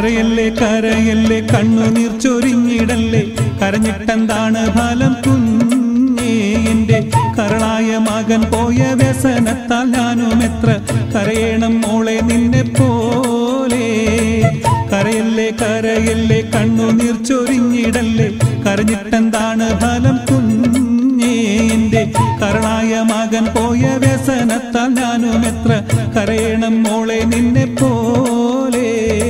കരയല്ലേ കരയല്ലേ കണ്ണുനീർ ചൊരിഞ്ഞിടല്ലേ കരഞ്ഞിട്ടെന്താണ് ഫലം കുഞ്ഞേ എന്റെ കരളായ മകൻ പോയ വ്യസനത്താൽ ഞാനും എത്ര കരയണം മോളെ നിന്നെ പോലെ കരയല്ലേ കരയല്ലേ കണ്ണുനീർ ചൊരിഞ്ഞിടല്ലേ കരഞ്ഞിട്ടെന്താണ് ഫലം കുഞ്ഞേ എന്റെ കരളായ മകൻ പോയ വ്യസനത്താൽ ഞാനും എത്ര കരയണം മോളെ നിന്നെ പോലെ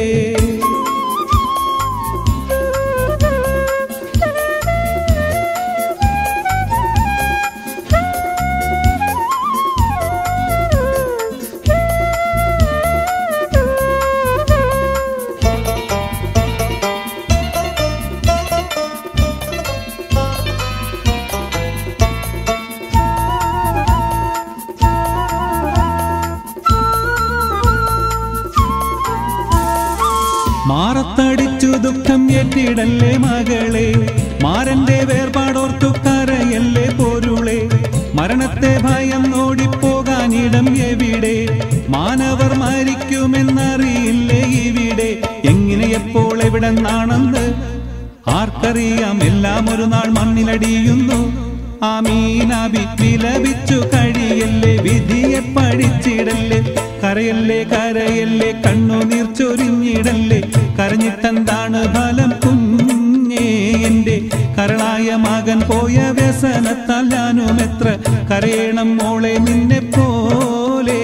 മാറത്തടിച്ചു ദുഃഖം ഏറ്റിടല്ലേ മകളെ മാരന്റെ വേർപാടോർത്തു കരയല്ലേ പൊരുളെ മരണത്തെ ഭയം ഓടിപ്പോകാനിടം എവിടെ മാനവർ മരിക്കുമെന്നറിയില്ലേ ഇവിടെ എങ്ങനെ എപ്പോൾ എവിടെ നിന്നാണെന്ന് ആർക്കറിയാം എല്ലാം ഒരു നാൾ മണ്ണിലടിയുന്നു ആമീനാബി വിലപിച്ചു കഴിയല്ലേ വിധിയെ പഠിച്ചിടല്ലേ കരയല്ലേ കരയല്ലേ കണ്ണുനീർ ചൊരിഞ്ഞിടല്ലേ കരഞ്ഞിട്ടെന്താണ് ഫലം കുഞ്ഞേ എന്റെ കരളായ മകൻ പോയ വ്യസനത്താൽ ഞാനും എത്ര കരയണം മോളെ നിന്നെ പോലെ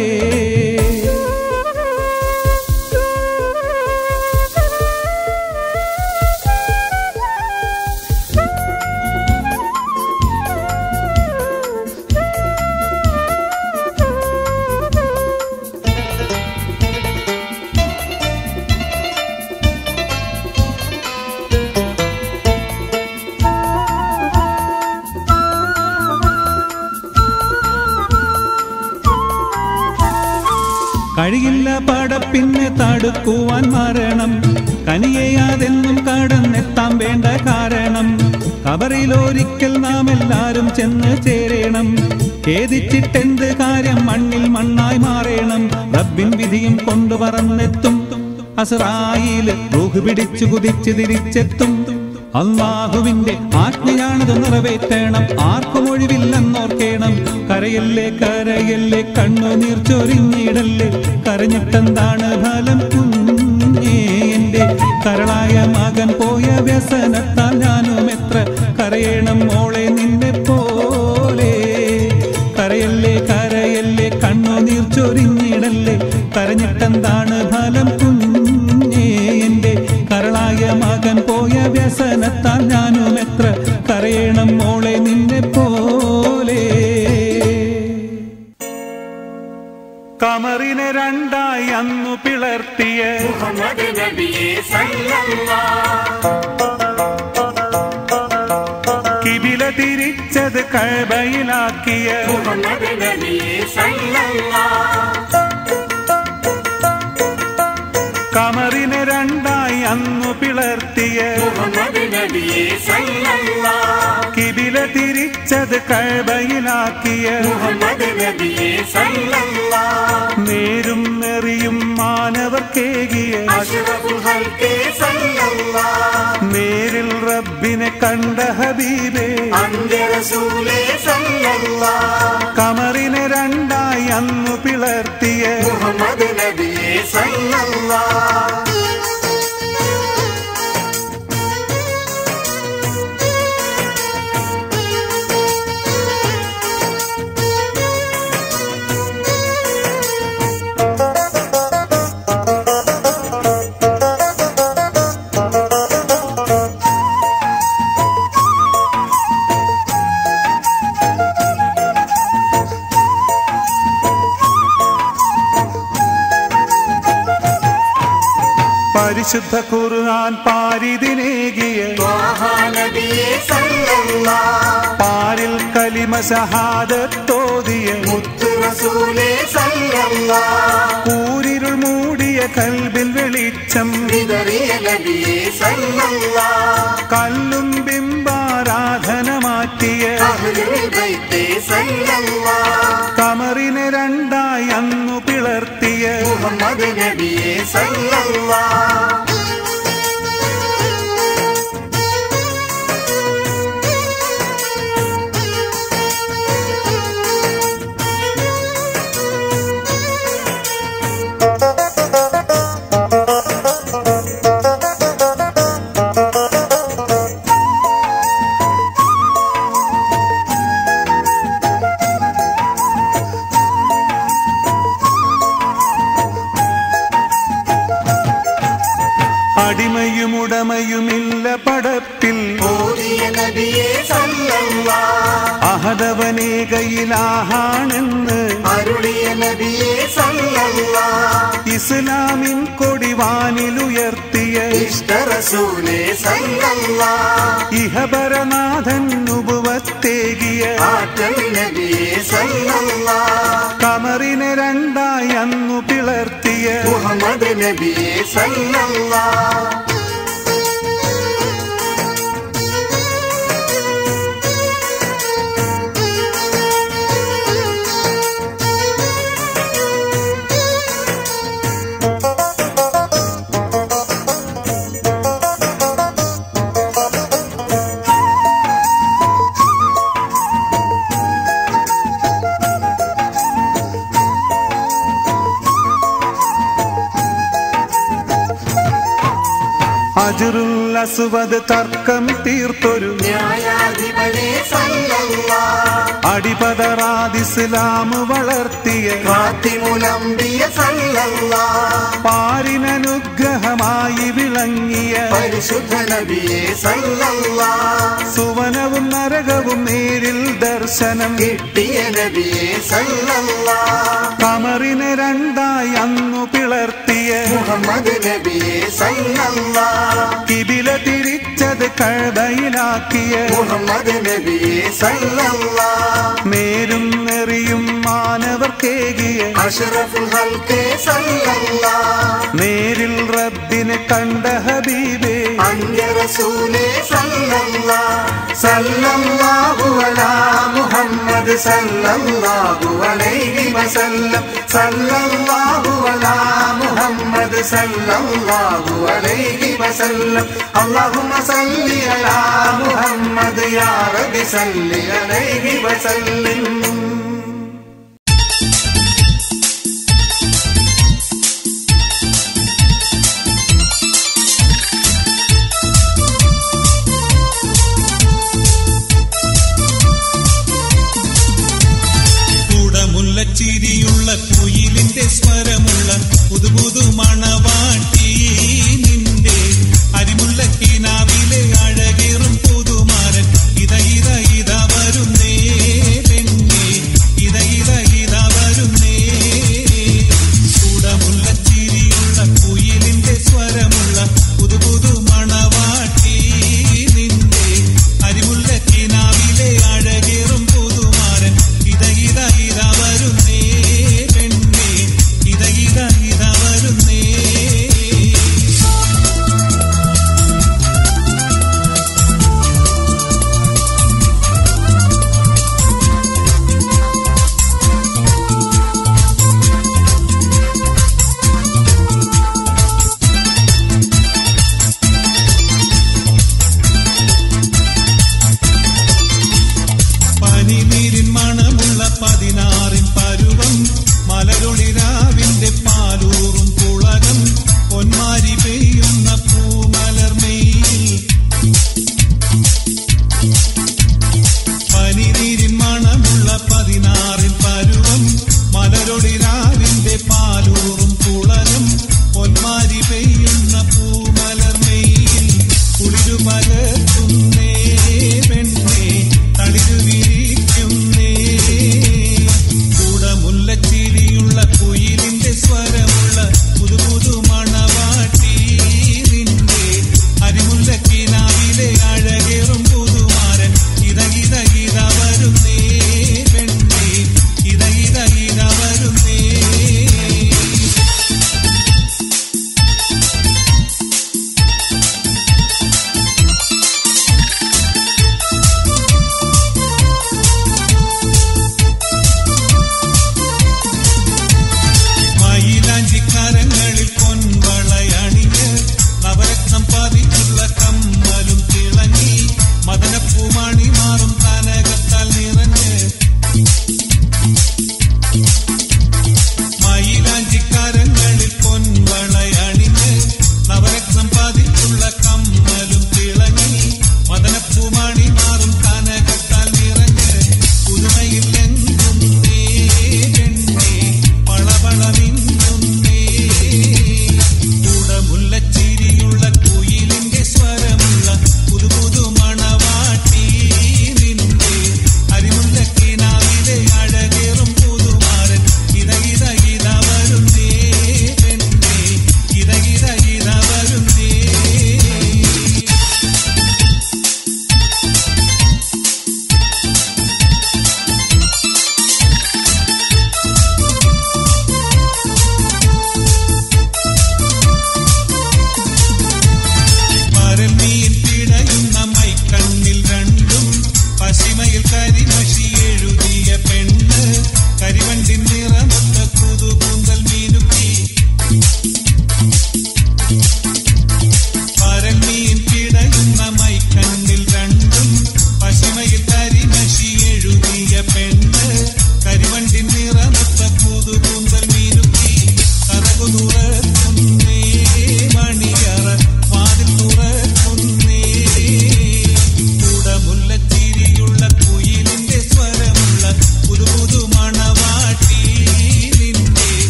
കഴിയില്ല പടപ്പിന്നെ തടുക്കുവാൻ മരണം കനിയയാതെന്നും കടന്നെത്താൻ വേണ്ട കാരണം കബറിലൊരിക്കൽ നാം എല്ലാരും ചെന്ന് ചേരണം ഖേദിച്ചിട്ടെന്ത് കാര്യം മണ്ണിൽ മണ്ണായി മാറേണം റബ്ബിൻ വിധിയും കൊണ്ടു പറന്നെത്തും അസറായില് റൂഹ് പിടിച്ചു കുതിച്ച് തിരിച്ചെത്തും അള്ളാഹുവിന്റെ ആജ്ഞയാണത് നിറവേറ്റണം ആർക്കും ഒഴിവില്ലെന്നോർക്കേണം കരയല്ലേ കരയല്ലേ കണ്ണുനീർ ചൊരിഞ്ഞിടല്ലേ കരഞ്ഞിട്ടെന്താണ് ഫലം കുഞ്ഞേ എന്റെ കരളായ മകൻ പോയ വ്യസനത്താൽ ഞാനും എത്ര കരയണം മോളെ നിന്നെ പോലെ കരയല്ലേ കരയല്ലേ കണ്ണുനീർ ചൊരിഞ്ഞിടല്ലേ കരഞ്ഞിട്ടെന്താണ് ഫലം കുഞ്ഞേ എന്റെ കരളായ മകൻ പോയ വ്യസനത്താൽ ഞാനും എത്ര കരയണം മോളെ നിന്നെ പോലെ കമറിനെ രണ്ടായി അന്നു പിളർത്തിയ മുഹമ്മദ് നബിയെ സല്ലല്ലാഹ് കിബില തിരിച്ചത് കഴബയിലാക്കിയ മുഹമ്മദ് നബിയെ സല്ലല്ലാഹ് കമറിനെ രണ്ടായി അന്നു പിളർത്തിയ മുഹമ്മദ് നബിയെ സല്ലല്ലാഹ് കിബില തിരിച്ചത് കഴബയിലാക്കിയ മുഹമ്മദ് നബിയെ സല്ലല്ലാഹ് നേരും നെറിയും മാനവർക്കേകിയ അഷ്റഫുൽ ഖൽഖി സല്ലല്ലാഹ് നേരിൽ റബ്ബിനെ കണ്ട ഹബീബേ അന്ത്യ റസൂലേ സല്ലല്ലാഹ് കമറിനെ രണ്ടായി അന്നു പിളർത്തിയ മുഹമ്മദ് നബിയെ സല്ലല്ലാഹ് പരിശുദ്ധ ഖുർആൻ പാരിതിനേകിയ ത്വാഹ നബിയെ സല്ലല്ലാഹ് പാരിൽ കലിമ ഷഹാദത്തോതിയ മുത്ത് റസൂലേ സല്ലല്ലാഹ് കൂരിരുൾ മൂടിയ കൽബിൽ വെളിച്ചം വിതറിയ നബിയെ സല്ലല്ലാഹ് കല്ലും ബിംബാരാധന മാറ്റിയ അഹ്ലുൽ ബൈത്തെ സല്ലല്ലാഹ് കമറിനെ രണ്ടായി അന്നു പിളർത്തിയ മുഹമ്മദ് നബിയെ സല്ലല്ലാഹ് ഉടമയുമില്ല പടപ്പിൽ ഓതിയ നബിയെ സല്ലല്ലാ അഹദവനേകയിലാഹാണെന്ന് അരുളിയ നബിയെ സല്ലല്ലാ ഇസ്ലാമിൻ കൊടിവാനിലുയർത്തിയ ഇഷ്ട റസൂലേ സല്ലല്ലാ ഇഹപരനാഥൻ ഉപവത്തേകിയ ആറ്റൽ നബിയെ സല്ലല്ലാ കമറിനെ രണ്ടായി അന്നു പിളർത്തിയ മുഹമ്മദ് നബിയെ സല്ലല്ലാ അജുറുൽ അസുവദ് തർക്കം തീർത്തൊരു ന്യായാധിപനെ സല്ലല്ലാ അടിപതറാദിസ്ലാം വളർത്തിയ ഫാത്തിമുലംബിയ സല്ലല്ലാ പാരിനനുഗ്രഹമായി വിളങ്ങിയ പരിശുദ്ധ നബിയെ സല്ലല്ലാ സുവനവും നരകവും നേരിൽ ദർശനം കിട്ടിയ നബിയെ സല്ലല്ലാ കമറിനെ രണ്ടായി അന്നു പിളർത്തിയ മുഹമ്മദ് നബിയെ സല്ലല്ലാ കിബില തിരിച്ചത് കഴബയിലാക്കിയ മുഹമ്മദ് നബിയെ സല്ലല്ലാ നേരും നെറിയും മാനവർക്കേകിയ അഷ്റഫുൽ ഹൽക്കെ സല്ലല്ലാ നേരിൽ റബ്ബിനെ കണ്ട ഹബീബേ അന്യ റസൂലേ സല്ലല്ലാ സല്ലല്ലാഹു അലാ മുഹമ്മദ് സല്ലല്ലാഹു അലൈഹി വസല്ലം സല്ലല്ലാഹു അലാ മുഹമ്മദ് സല്ലല്ലാഹു അലൈഹി വസല്ലം അല്ലാഹുമ്മ സല്ലി അലാ മുഹമ്മദ് യാ റബ്ബി സല്ലി അലൈഹി വസല്ലം കൂടമുല്ലച്ചിരിയുള്ള കുയിലിന്റെ സ്വരമുള്ള പുതുപുതു മണവാട്ടി നിന്റെ അരിമുല്ല കിനാവിലെ അഴകേറും പുതുമാരൻ ഇത ഇത ഇത വരുന്നേ പെണ്ണേ ഇത ഇത ഇത വരുന്നേ കൂടമുല്ലച്ചിരിയുള്ള കുയിലിന്റെ സ്വരമുള്ള പുതുപുതു മണവാട്ടി നിന്റെ അരിമുല്ല കിനാവിലെ അഴകേറും പുതുമാരൻ ഇത ഇത ഇത വരുന്നേ പെണ്ണേ ഇത ഇത ഇത വരുന്നേ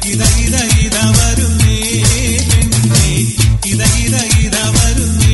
ഇത ഇത ഇത വരുന്നേ പെണ്ണേ ഇത ഇത ഇത വരുന്നേ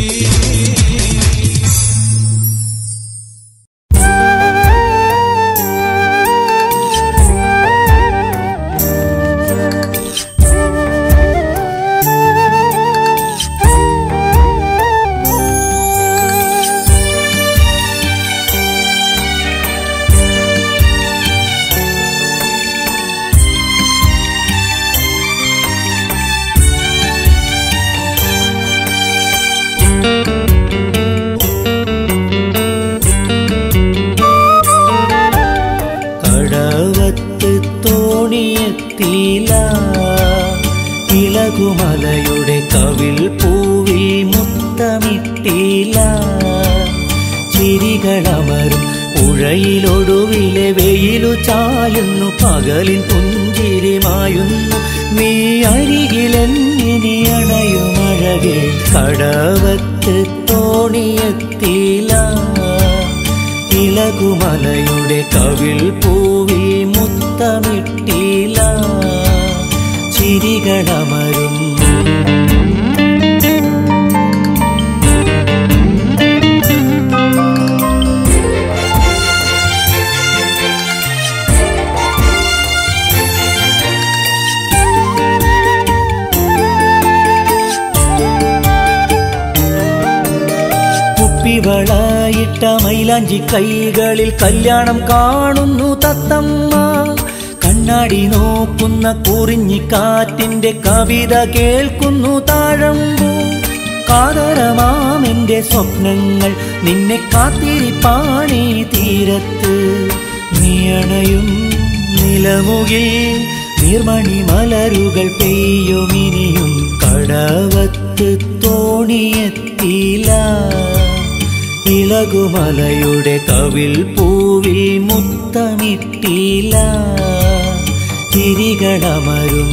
കടവത്ത് തോണിയെത്തിയില്ല ഇളകുമലയുടെ കവിൾ പൂവിൽ മുത്തമിട്ടില്ല ചിരികളമരും പുഴയിലൊടുവിലെ വെയിലു ചായുന്നു പകലിൻ പുഞ്ചിരിമായുന്നു നീ അരികിലെന്നിനി അണയുമഴകെ കടവത്ത് തോണിയെത്തിയില്ല ഇളകുമലയുടെ കവിൾ പൂവിൽ മുത്തമിട്ടില്ല ചിരികളമരും കുപ്പിവളയിട്ട മൈലാഞ്ചി കൈകളിൽ കല്യാണം കാണുന്നു തത്തമ്മ കണ്ണാടി നോക്കുന്ന കുറിഞ്ഞിക്കാറ്റിന്റെ കവിത കേൾക്കുന്നു താഴമ്പൂ കാതരമാമെന്റെ സ്വപ്നങ്ങൾ നിന്നെ കാത്തിരിപ്പാണീ തീരത്ത് നീയണയും നിലമുകിൽ നീർമണി മലരുകൾ പെയ്യുമിനിയും കടവത്ത് തോണിയെത്തിയില്ല ഇളകുമലയുടെ കവിൾ പൂവിൽ മുത്തമിട്ടില്ല തിരികളമരും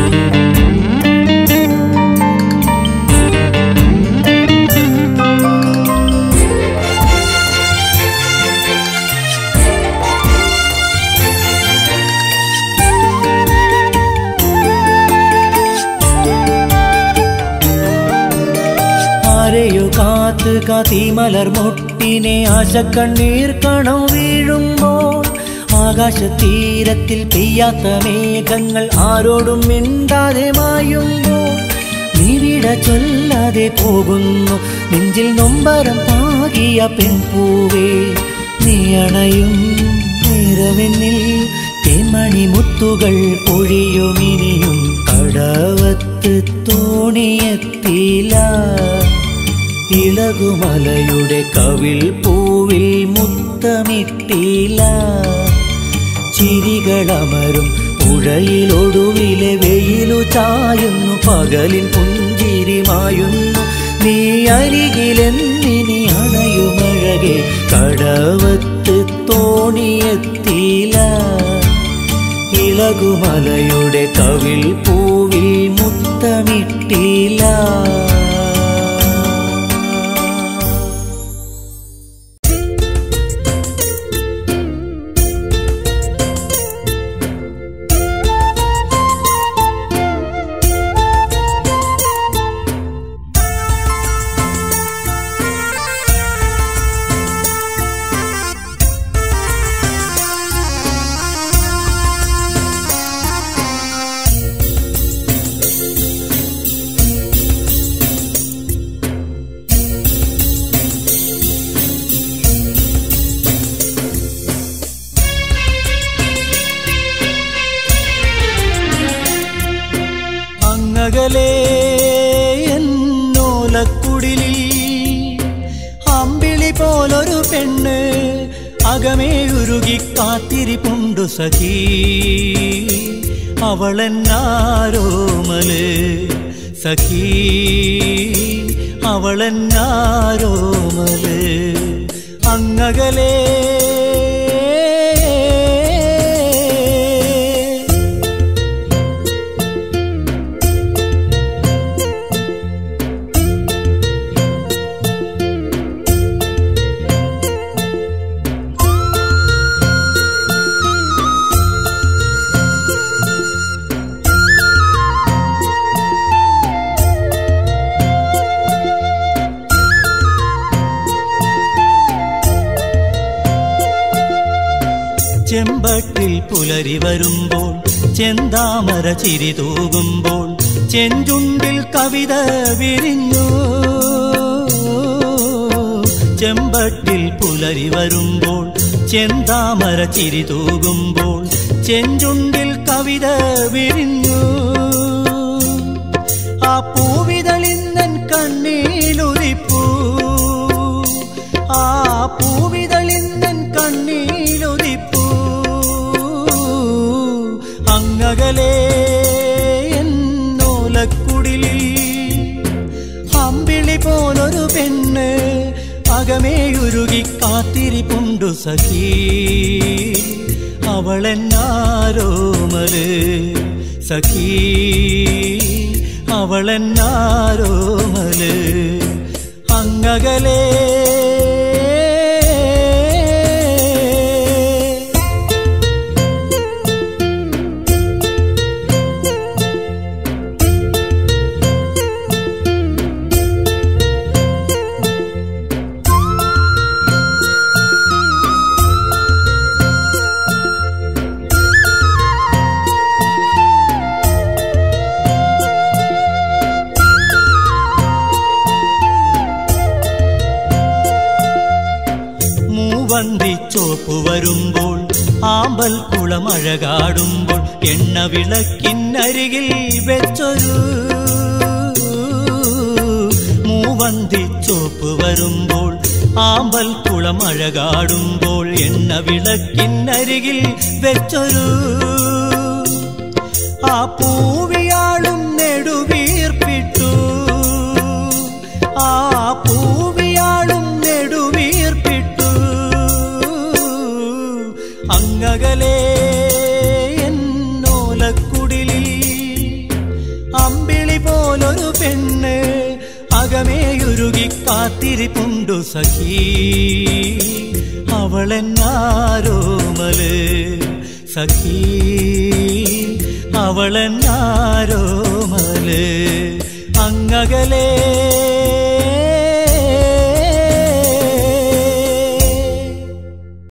ആരെയോ കാത്ത് കാത്തി മലർ മുട്ടിനെ ആശക്കണ്ണീർ കണം വീഴുമ്പോൾ ആകാശതീരത്തിൽ പെയ്യാത്ത മേഘങ്ങൾ ആരോടും മിണ്ടാതെ മായുമ്പോൾ നീവിട ചൊല്ലാതെ പോകുന്നു നെഞ്ചിൽ നൊമ്പരം പാകിയ പെൺപൂവേ നീ അണയും നിറവെന്നിൽ തേന്മണി മുത്തുകൾ പൊഴിയുമിനിയും കടവത്ത് തോണിയെത്തിയില്ല ഇളകുമലയുടെ കവിൾ പൂവിൽ മുത്തമിട്ടില്ല ചിരികളമരും പുഴയിലൊടുവിലെ വെയിലു ചായുന്നു പകലിൻ പുഞ്ചിരിമായുന്നു നീ അരികിലെന്നിനി അണയുമഴകെ കടവത്ത് തോണിയെത്തിയില്ല ഇളകുമലയുടെ കവിൾ പൂവിൽ മുത്തമിട്ടില്ല അങ്ങകലേ എന്നോലക്കുടിലിൽ അമ്പിളി പോലൊരു പെണ്ണ് അകമേ ഉരുകി കാത്തിരിപ്പുണ്ടു സഖീ അവളെന്നാരോമല് സഖീ അവളെന്നാരോമല് അങ്ങകലേ ചെമ്പട്ടിൽ പുലരി വരുമ്പോൾ ചെന്താമര ചിരി തൂകുമ്പോൾ ചെഞ്ചുണ്ടിൽ കവിത വിരിഞ്ഞു ചെമ്പട്ടിൽ പുലരി വരുമ്പോൾ ചെന്താമര ചിരി തൂകുമ്പോൾ ചെഞ്ചുണ്ടിൽ കവിത വിരിഞ്ഞു ആ പൂവിതളിന്നൻ കണ്ണീലുതിപ്പൂ ആ പൂവിതളിന്നൻ കണ്ണീലുതിപ്പൂ അങ്ങകലേ എന്നോലക്കുടിലിൽ അമ്പിളി പോലൊരു പെണ്ണ് അകമേയുരുകി കാത്തിരിപ്പുണ്ടു സഖീ അവളെന്നാരോമല് സഖീ അവളെന്നാരോമല് അങ്ങകലേ മൂവന്തി ചോപ്പ് വരുമ്പോൾ ആമ്പൽ കുളമഴകാടുമ്പോൾ എണ്ണ വിളക്കിനരികിൽ വെച്ചൊരു മൂവന്തി ചോപ്പ് വരുമ്പോൾ ആമ്പൽ കുളമഴകാടുമ്പോൾ എണ്ണ വിളക്കിനരികിൽ വെച്ചൊരു ആ പൂവിയാളും നെടുവീർപ്പിട്ടു ആ പൂവിയാളും നെടുവീർപ്പിട്ടു അങ്ങകലേ എന്നോലക്കുടിലിൽ അമ്പിളി പോലൊരു പെണ്ണ് അകമേയുരുകി കാത്തിരിപ്പുണ്ടു സഖീ അവളെന്നാരോമല് സഖീ അവളെന്നാരോമല് അങ്ങകലേ